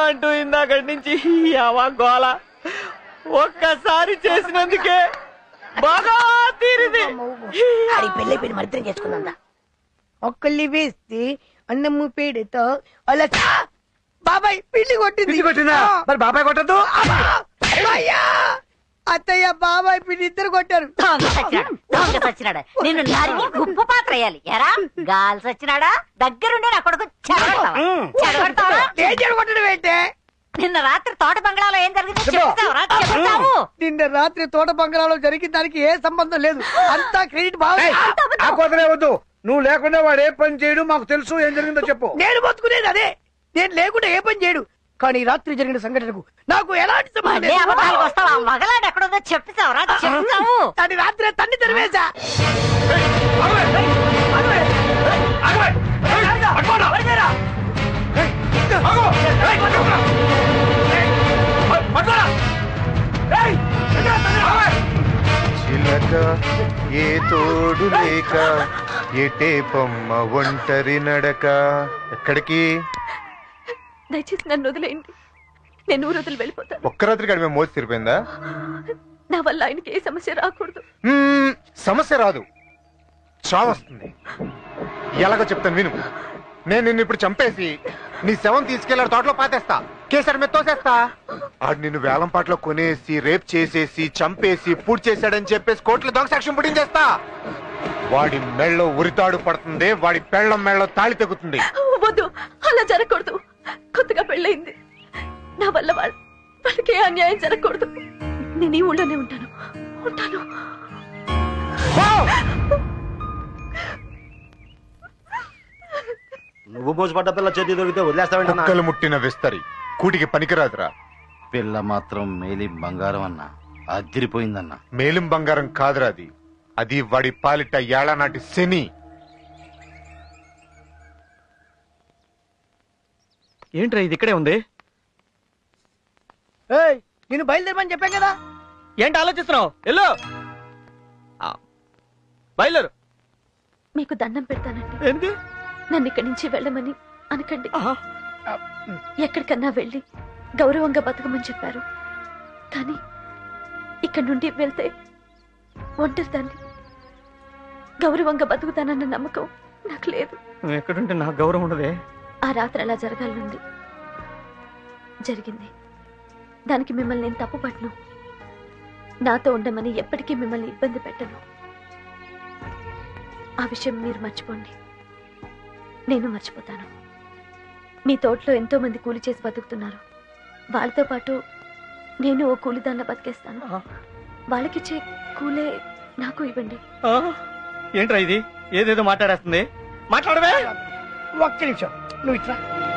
అంటూ ఇందాకటి నుంచి అవా గోల ఒక్కసారి చేసినందుకే బాగా తీరింది ఆడి పెళ్ళి పెళ్లి మరిద్దరం చేసుకుందా ఒక్కళ్ళి వేస్తే అన్నము పేడతో అలా చా- బాబాయ్ పిండి కొట్టింది పిండి కొట్టిందా? ఆ. మరి బాబాయ్ కొట్టద్దు అమ్మా! అయ్యా అత్తయ్య బాబాయ్ పిండి ఇద్దరు కొట్టారు దొంగ సచ్చినాడా దొంగ సచ్చినాడా నిన్ను నరికి ఉప్పు పాత్ర వేయాలి ఎరా గాలి సచ్చినాడా దగ్గరుండి నా కొడుకు చెడగొడతావా చెడగొడతావా ఏం కొట్టడం ఏంటే నిన్న రాత్రి తోట బంగ్లాలో ఏం జరిగిందో చెప్తావురా చెప్తావు నిన్న రాత్రి తోట బంగారాలో జరిగిన దానికి ఏ సంబంధం లేదు అంతా క్రెడిట్ బాగా ఏయ్, ఆ కుదరే వద్దు నువ్వు లేకుండా వాడు ఏ పని చేయడు మాకు తెలుసు ఏం జరిగిందో చెప్పు నేను బతుకునేది అదే నేను లేకుండా ఏ పని చేయడు కానీ ఈ రాత్రి జరిగిన సంఘటనకు నాకు ఎలాంటి సంబంధం మళ్ళీ అబద్ధాలకు వస్తావా మగలాడు ఎక్కడుందో చెప్తావురా చెప్తావు దాని రాత్రి తన్ని తెరివేశా చిలక ఏ తోడు లేక ఎటే బొమ్మ ఒంటరి నడక ఎక్కడికి దయచేసి నన్ను వదిలేయండి నేను ఊరు వదిలి వెళ్ళిపోతాను ఒక్క రాత్రికి అడిమే మోసి తిరిపోయిందా నా వల్ల ఆయనకి ఏ సమస్య రాకూడదు మ్మ్, సమస్య రాదు చావు వస్తుంది ఎలాగో చెప్తాను విను నేను నిన్ను ఇప్పుడు చంపేసి నీ శవం తీసుకెళ్లాడు తోటలో పాతేస్తా కేసరి మీద తోసేస్తా ఆడు నిన్ను వేలం పాటలో కొనేసి రేప్ చేసేసి చంపేసి పూర్తి చేశాడని చెప్పేసి కోర్టులో దొంగ సాక్ష్యం పుట్టించేస్తా వాడి మెళ్ళో ఉరితాడు పడుతుంది వాడి పెళ్ళం మెళ్ళో తాళి తెగుతుంది వద్దు అలా జరగకూడదు కొత్తగా పెళ్ళయింది నా వల్ల వాళ్ళ వాళ్ళకి ఏ అన్యాయం జరగకూడదు నేను ఈ ఊళ్ళోనే ఉంటాను ఉంటాను నువ్వు మోసపడ్డ పిల్ల చేతి దొరికితే వదిలేస్తావంటున్నా కుక్కలు ముట్టిన విస్తరి కూటికి పనికిరాదురా పిల్ల మాత్రం మేలి బంగారం అన్న అదిరిపోయిందన్న మేలిం బంగారం కాదురా అది అది వాడి పాలిట ఏళనాటి శని ఏంట్రా ఇది ఇక్కడే ఉంది ఏయ్ నేను బయలుదేరమని చెప్పాను కదా ఏంటి ఆలోచిస్తున్నావు ఎల్లు ఆ, బయలుదేరు మీకు దండం పెడతానండి ఏంటి నన్ను ఇక్కడి నుంచి వెళ్ళమని అనకండి ఆహా. ఎక్కడికన్నా వెళ్ళి గౌరవంగా బతకమని చెప్పారు కానీ ఇక్కడ నుండి వెళ్తే ఒంటరిదాన్ని గౌరవంగా బతుకుతానన్న నమ్మకం నాకు లేదు నువ్వు ఎక్కడుంటే నాకు గౌరవం ఉండదే ఆ రాత్రి అలా జరగాలనుంది జరిగింది దానికి మిమ్మల్ని నేను తప్పుపట్టను నాతో ఉండమని ఎప్పటికీ మిమ్మల్ని ఇబ్బంది పెట్టను ఆ విషయం మీరు మర్చిపోండి నేను మర్చిపోతాను మీ తోటలో ఎంతో మంది కూలి చేసి బతుకుతున్నారు వాళ్ళతో పాటు నేను ఓ కూలిదాన్లా బతికేస్తాను వాళ్ళకిచ్చే కూలే నాకు ఇవ్వండి ఆ, ఏంట్రా ఇది ఏదేదో మాట్లాడేస్తుంది మాట్లాడవే ఒక్క నిమిషం నువ్వు ఇట్లా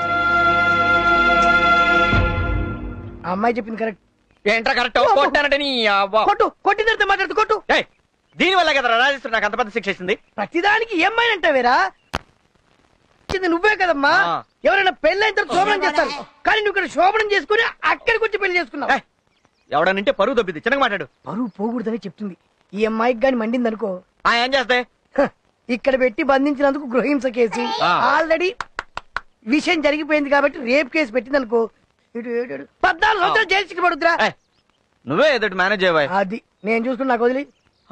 ఆ అమ్మాయి చెప్పింది కరెక్ట్ ఏంట్రా కరెక్ట్ కొట్టానంటే నీ అవ్వ. కొట్టు కొట్టిన తర్వాత మాట్లాడుతూ కొట్టు ఏయ్, దీని వల్ల కదా రాజేశ్వరి నాకు అంత పెద్ద శిక్ష ఇచ్చింది ప్రతిదానికి ఏమైనా అంటావేరా ఇచ్చింది నువ్వే కదమ్మా ఆ. ఎవరైనా పెళ్ళైన తర్వాత శోభనం చేస్తారు కానీ నువ్వు ఇక్కడ శోభనం చేసుకుని అక్కడికి వచ్చి పెళ్లి చేసుకున్నావు ఏయ్, ఎవడనంటే పరువు దొబ్బింది చిన్నగా మాట్లాడు పరువు పోకూడదని చెప్తుంది ఈ అమ్మాయికి గాని మండింది అనుకో ఆ ఏం చేస్తాయి ఇక్కడ పెట్టి బంధించినందుకు గృహహింస కేసు ఆ. ఆల్రెడీ విషయం జరిగిపోయింది కాబట్టి రేప్ కేసు పెట్టింది అనుకో ఇటు ఇటు ఇటు. పద్నాలుగు సంవత్సరాలు జైలు శిక్ష పడుతురా ఏయ్, నువ్వే ఏదో మేనేజ్ చేయవా అది నేను చూసుకుని నాకు వదిలి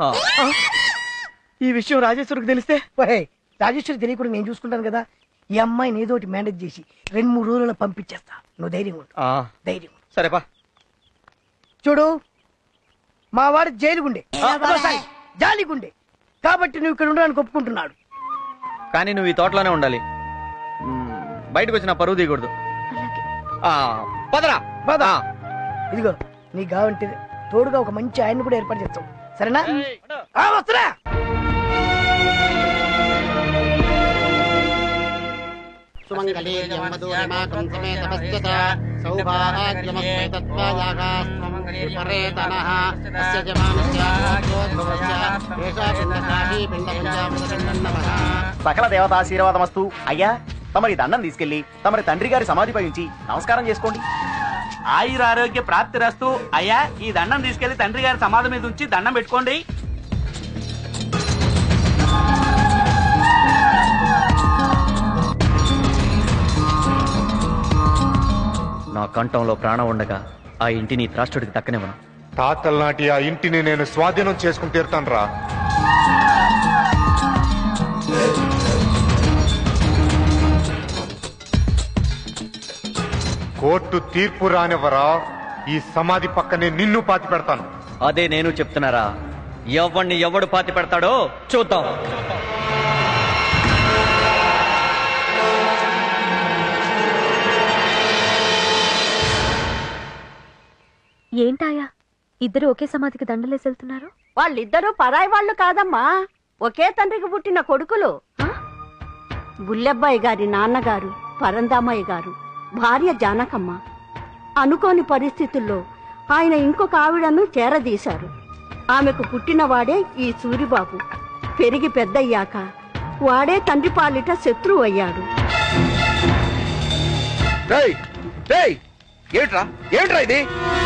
ఈ విషయం రాజేశ్వరికి తెలిస్తే ఓహే రాజేశ్వరి తెలియకుండా నేను చూసుకుంటాను కదా ఈ అమ్మాయిని ఏదో ఒకటి మేనేజ్ చేసి రెండు మూడు రోజుల్లో పంపించేస్తా నువ్వు ధైర్యం ఉండు ఆ, ధైర్యం ఉండు. సరేపా చూడు మా వాడు జైలుగుండే సారీ, జాలిగుండే కాబట్టి నువ్వు ఇక్కడ ఉండడానికి ఒప్పుకుంటున్నాడు కానీ నువ్వు ఈ తోటలోనే ఉండాలి మ్, బయటకు వచ్చిన పరువు తీయకూడదు అలాగే ఆ, పదరా పద. ఆ. ఇదిగో నీ కావంటే తోడుగా ఒక మంచి ఆయన కూడా ఏర్పాటు చేస్తాం సరేనా ఆ, వస్తున్నా సుమంగళీర్యమధూరిమాకం సమేతమస్యత సౌభాగ్యమస్తే తత్వాయాగాస్త్వం విపరేతనః అస్య జమానస్య భోద్భవస్య ఏషా పిండసాహి పిండపంచామృతపిండన్నమః సకల దేవతాశీర్వాదమస్తు అయ్యా తమరి దండం తీసుకెళ్లి తమరి తండ్రి గారి సమాధిపై ఉంచి నమస్కారం చేసుకోండి ఆయుర ఆరోగ్య ప్రాప్తి రస్తు అయ్యా ఈ దండం తీసుకెళ్లి తండ్రి గారి సమాధి మీద ఉంచి దండం పెట్టుకోండి నా కంఠంలో ప్రాణం ఉండగా ఆ ఇంటిని త్రాష్టుడికి దక్కనివ్వను తాతల నాటి ఆ ఇంటిని నేను స్వాధీనం చేసుకుని తీరుతాను రా కోర్టు తీర్పు రానివ్వరా ఈ సమాధి పక్కనే నిన్ను పాతి పెడతాను అదే నేను చెప్తున్నారా ఎవరిని ఎవడు పాతి పెడతాడో చూద్దాం ఏంటాయా ఇద్దరు ఒకే సమాధికి దండలేసి వెళ్తున్నారు వాళ్ళిద్దరూ పరాయి వాళ్ళు కాదమ్మా ఒకే తండ్రికి పుట్టిన కొడుకులు బుల్లెబ్బాయి గారి నాన్నగారు పరందామయ్య గారు భార్య జానకమ్మ అనుకోని పరిస్థితుల్లో ఆయన ఇంకొక ఆవిడను చేరదీశారు ఆమెకు పుట్టినవాడే ఈ సూరిబాబు పెరిగి పెద్దయ్యాక వాడే తండ్రి పాలిట శత్రువు అయ్యాడు రేయ్ రేయ్ ఏమిట్రా ఏమిట్రా ఇది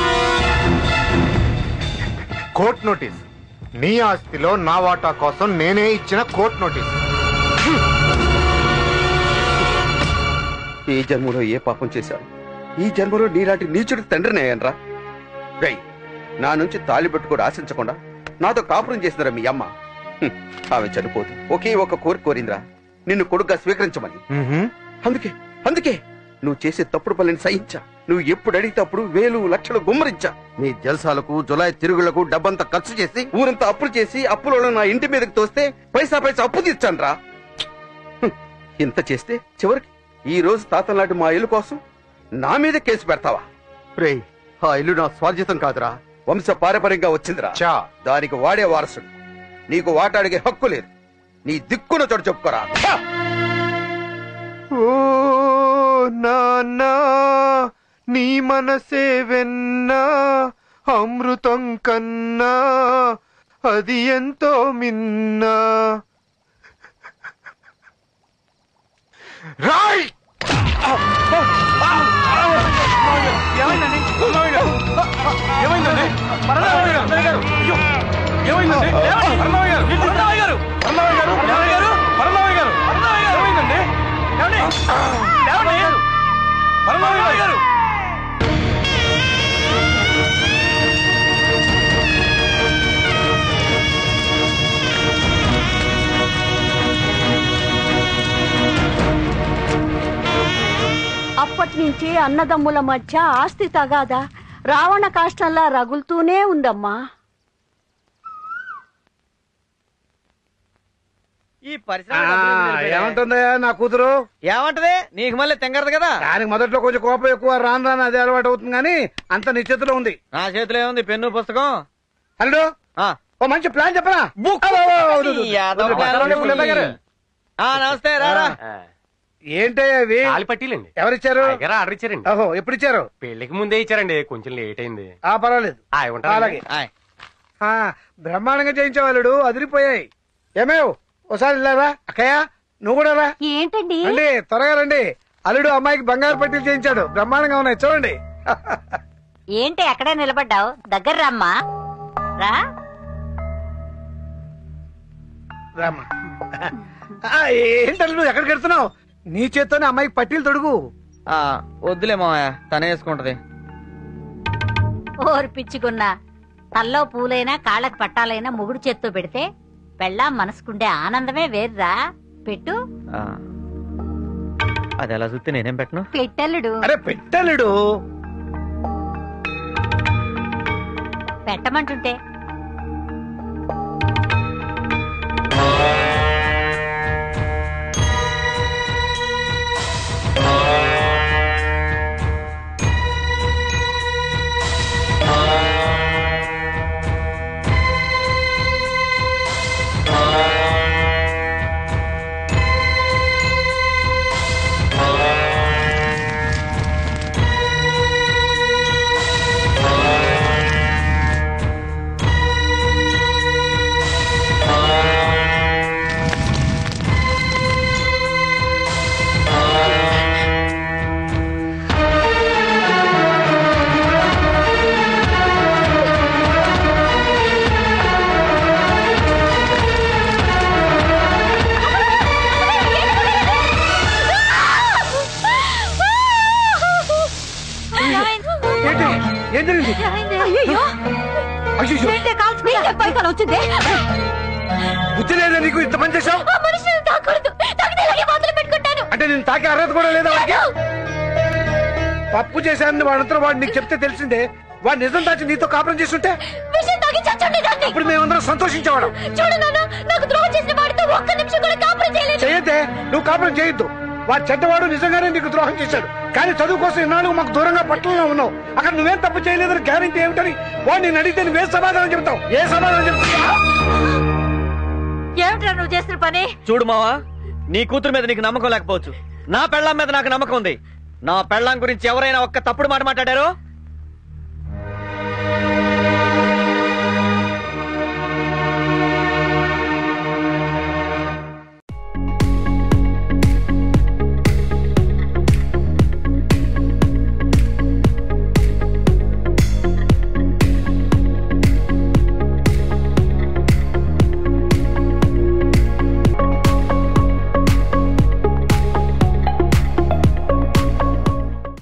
కోర్ట్ నోటీస్ నీ ఆస్తిలో నా వాటా కోసం నేనే ఇచ్చిన కోర్ట్ నోటీస్ ఈ జన్మలో ఏ పాపం చేశాను ఈ జన్మలో నీలాంటి నీచుడికి తండ్రిని అయ్యానరా రై నా నుంచి తాళి పట్టుకోడు ఆశించకుండా నాతో కాపురం చేసిందిరా మీ అమ్మ హ్మ్, ఆమె చనిపోదు ఒకే ఒక కోరిక కోరిందిరా నిన్ను కొడుగ్గా స్వీకరించమని అందుకే అందుకే నువ్వు చేసే తప్పుడు పనులను సహించా నువ్వు ఎప్పుడు అడిగితే అప్పుడు వేలు లక్షలు గుమ్మరించా నీ జల్సాలకు జులాయి తిరుగులకు డబ్బంతా ఖర్చు చేసి ఊరంతా అప్పులు చేసి అప్పులలో నా ఇంటి మీదకి తోస్తే పైసా పైసా అప్పు తీర్చాను రా ఇంత చేస్తే చివరికి ఈ రోజు తాతలాంటి మా ఇల్లు కోసం నా మీద కేసు పెడతావా రే ఆ ఇల్లు నా స్వార్జితం కాదురా వంశ పారపర్యంగా వచ్చిందిరా దానికి వాడే వారసుడు నీకు వాట అడిగే హక్కు లేదు నీ దిక్కున చోటు చెప్పుకోరా ఛా! ఓ నాన్నా నీ మనసే వెన్నా అమృతం కన్నా అది ఎంతో మిన్నా రాయ్ ఏమైందండి ఏమైందండి పరమావయ్య గారు అయ్యో ఏమైందండి లేవండి. పరమావయ్య గారు పరమావయ్య గారు పరమావయ్య గారు పరమావయ్య గారు పరమావయ్య గారు పరమావయ్య గారు ఏమైందండి లేవండి లేవండి పరమావయ్య గారు అప్పటి నుంచి అన్నదమ్ముల మధ్య ఆస్తి తగాదా రావణ కాష్టంలా రగులుతూనే ఉందమ్మా ఈ ఆ, ఏమంటుందయ్యా నా కూతురు ఏమంటది నీకు మళ్ళీ తెంగరదు కదా దానికి మొదట్లో కొంచెం కోపం ఎక్కువ రాను రాను అదే అలవాటు అవుతుంది కానీ అంత నీ చేతిలో ఉంది నా చేతిలో ఏముంది పెన్ను పుస్తకం హలో ఓ మంచి ప్లాన్ చెప్పరా బుక్. అబ్బో, అబ్బో, వద్దు, వద్దు, ఈ యాదవ వద్దు, ప్లాన్ వద్దు, వద్దు, ఉంది. వద్దు. ఆ, నమస్తే రారా ఏంటయ్యా ఇవి పట్టీలండి ఎవరిచ్చారు ఆర్డర్ ఇచ్చారండి ఓహో ఎప్పుడు ఇచ్చారు పెళ్లికి ముందే ఇచ్చారండి కొంచెం లేట్ అయింది ఆ పర్వాలేదు ఆయ్ ఉంటారండి. అలాగే ఆ, బ్రహ్మాండంగా చేయించేవాళ్ళుడు అదిరిపోయాయి ఏమేవ్ ఒకసారి ఇల్లారా అక్కయ్య నువ్వు కూడా రా ఏంటండి రండి త్వరగా రండి అల్లుడు అమ్మాయికి బంగారు పట్టీలు చేయించాడు బ్రహ్మాండంగా ఉన్నాయి చూడండి ఏంటి అక్కడే నిలబడ్డావు దగ్గర రమ్మా రా రామ్మా ఆ, ఏంటల్లు నువ్వు ఎక్కడికి వెళ్తున్నావు నీ చేత్తోనే అమ్మాయికి పట్టీలు తొడుగు ఆ, వద్దులే మావయ్య తనే వేసుకుంటది ఓరి పిచ్చుకున్నా తల్లో పూలైనా కాళ్ళకి పట్టాలైనా ముగుడు చేత్తో పెడితే పెళ్ళాం మనసుకుండే ఆనందమే వేర్రా పెట్టు ఆ, అది ఎలా చూస్తే నేనేం పెట్టను పెట్టల్లుడు అరే పెట్టలుడు పెట్టమంటుంటే ఆ వచ్చింది బుద్ధి లేదా నీకు ఇంత పని చేశావు ఆ మనిషిని తాకూడదు తాకితే ఇలాగే బాధలు పెట్టుకుంటాను అంటే నేను తాకే అర్హత కూడా లేదా వాడికి తప్పు చేశానని వాడంతా వాడు నీకు చెప్తే తెలిసిందే వాడు నిజం దాచి నీతో కాపురం చేస్తుంటే విషయం తాగి చచ్చుండేదాన్ని ఇప్పుడు మేమందరం సంతోషించేవాడు చూడు నాన్న నాకు ద్రోహం చేసిన వాడితో ఒక్క నిమిషం కూడా కాపురం చేయలేదు చేయొద్దే నువ్వు కాపురం చేయొద్దు వాడు చెడ్డవాడు నిజంగానే నీకు ద్రోహం చేశాడు కానీ చదువు కోసం ఇన్నాళ్ళు మాకు దూరంగా పట్టణంలో ఉన్నావు అక్కడ నువ్వేం తప్పు చేయలేదని గ్యారంటీ ఏమిటని వాడు నేను అడిగితే నువ్వే సమాధానం చెప్తావు ఏ సమాధానం చెప్తావు ఏమిట్రా నువ్వు చేసిన పని చూడు మావా నీ కూతురు మీద నీకు నమ్మకం లేకపోవచ్చు నా పెళ్ళాం మీద నాకు నమ్మకం ఉంది నా పెళ్ళాం గురించి ఎవరైనా ఒక్క తప్పుడు మాట మాట్లాడారో